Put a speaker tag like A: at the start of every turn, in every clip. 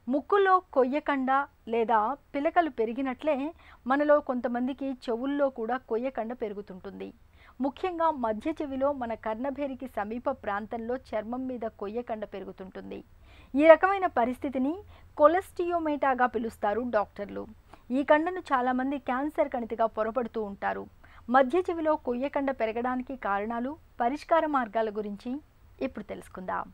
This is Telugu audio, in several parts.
A: ముక్కులో కొయ్యకండ లేదా పిలకలు పెరిగినట్లే మనలో కొంతమందికి చెవుల్లో కూడా కొయ్యకండ పెరుగుతుంటుంది ముఖ్యంగా మధ్య చెవిలో మన కర్ణభేరికి సమీప ప్రాంతంలో చర్మం మీద కొయ్యకండ పెరుగుతుంటుంది ఈ రకమైన పరిస్థితిని కొలెస్టియోమేటాగా పిలుస్తారు డాక్టర్లు ఈ కండను చాలామంది క్యాన్సర్ కణితిగా పొరపడుతూ ఉంటారు మధ్య చెవిలో కొయ్యకండ పెరగడానికి కారణాలు పరిష్కార మార్గాల గురించి ఇప్పుడు తెలుసుకుందాం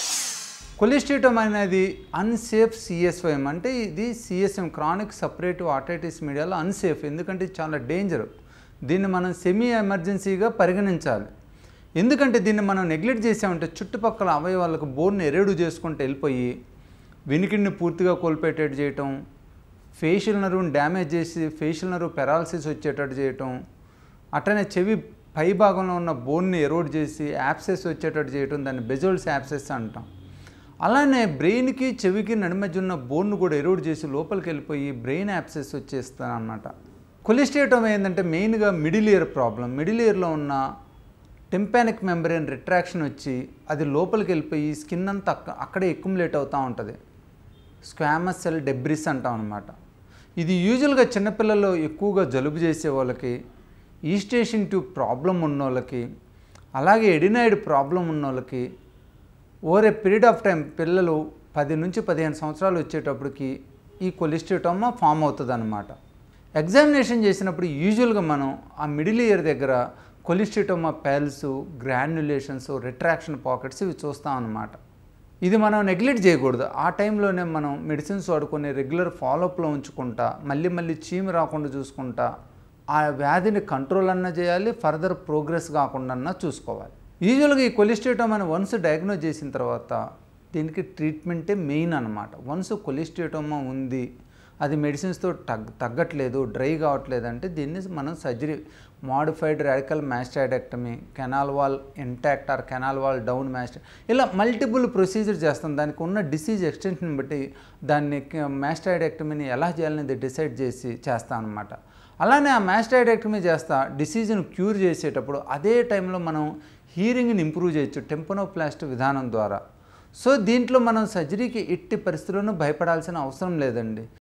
B: కొలిస్టిటమ్ అనేది అన్సేఫ్ సిఎస్వైఎం అంటే ఇది సిఎస్ఎం క్రానిక్ సపరేటివ్ ఆటైటిస్ మీడియాలో అన్సేఫ్ ఎందుకంటే ఇది చాలా డేంజర్ దీన్ని మనం సెమీ ఎమర్జెన్సీగా పరిగణించాలి ఎందుకంటే దీన్ని మనం నెగ్లెక్ట్ చేసామంటే చుట్టుపక్కల అవయవాలకు బోర్ని ఎరేడు చేసుకుంటూ వెళ్ళిపోయి వినికిడిని పూర్తిగా కోల్పోయేటట్టు చేయటం ఫేషియల్ నర్వ్ని డ్యామేజ్ చేసి ఫేషియల్ నర్వ్ పెరాలసిస్ వచ్చేటట్టు చేయటం అట్లనే చెవి పై భాగంలో ఉన్న బోన్ని ఎరోడ్ చేసి యాప్సెస్ వచ్చేటట్టు చేయటం దాన్ని బెజోల్స్ యాప్సెస్ అంటాం అలానే బ్రెయిన్కి చెవికి నడిమధ్య ఉన్న బోన్ను కూడా ఎరోడ్ చేసి లోపలికి వెళ్ళిపోయి బ్రెయిన్ యాప్సెస్ వచ్చేస్తాను అనమాట కొలిస్టేటం ఏంటంటే మెయిన్గా మిడిల్ ఇయర్ ప్రాబ్లం మిడిల్ ఇయర్లో ఉన్న టెంపానిక్ మెంబ్రెయిన్ రిట్రాక్షన్ వచ్చి అది లోపలికి వెళ్ళిపోయి స్కిన్ అంతా అక్క- అక్కడే ఎక్యుములేట్ అవుతూ ఉంటుంది స్క్వామస్ సెల్ డెబ్రిస్ అంటాం అనమాట ఇది యూజువల్గా చిన్నపిల్లల్లో ఎక్కువగా జలుబు చేసే వాళ్ళకి ఈస్టేషన్ ట్యూబ్ ప్రాబ్లం ఉన్న వాళ్ళకి అలాగే ఎడినాయిడ్ ప్రాబ్లం ఉన్న వాళ్ళకి over a period of time పిల్లలు పది నుంచి పదిహేను సంవత్సరాలు వచ్చేటప్పటికి ఈ కొలిస్టోటోమా ఫామ్ అవుతుంది అనమాట ఎగ్జామినేషన్ చేసినప్పుడు యూజువల్గా మనం ఆ మిడిల్ ఇయర్ దగ్గర cholesteatoma pearls granulations retraction pockets ఇవి చూస్తాం అన్నమాట ఇది మనం నెగ్లెక్ట్ చేయకూడదు ఆ టైంలోనే మనం మెడిసిన్స్ వాడుకొని రెగ్యులర్ ఫాలోఅప్లో ఉంచుకుంటా మళ్ళీ మళ్ళీ చీమ రాకుండా చూసుకుంటా ఆ వ్యాధిని కంట్రోల్ అన్నా చేయాలి ఫర్దర్ ప్రోగ్రెస్ కాకుండా అన్నా చూసుకోవాలి యూజువల్గా ఈ కొలిస్టేటోమ్ అని వన్స్ డయాగ్నోజ్ చేసిన తర్వాత దీనికి ట్రీట్మెంటే మెయిన్ అనమాట వన్స్ కొలిస్టేటోమా ఉంది అది మెడిసిన్స్తో తగ్ తగ్గట్లేదు డ్రై కావట్లేదు అంటే దీన్ని మనం surgery modified radical mastoidectomy canal wall intact or canal wall down mast ఇలా మల్టిపుల్ ప్రొసీజర్ చేస్తాం దానికి ఉన్న డిసీజ్ ఎక్స్టెన్షన్ బట్టి దాన్ని మ్యాస్టాడెక్టమీని ఎలా చేయాలనేది డిసైడ్ చేసి చేస్తాం అనమాట అలానే ఆ మ్యాస్టాడెక్టమీ చేస్తా డిసీజ్ను క్యూర్ చేసేటప్పుడు అదే టైంలో మనం హీరింగ్ని ఇంప్రూవ్ చేయొచ్చు టెంపనోప్లాస్ట్ విధానం ద్వారా సో దీంట్లో మనం సర్జరీకి ఎట్టి పరిస్థితుల్లోనూ భయపడాల్సిన అవసరం లేదండి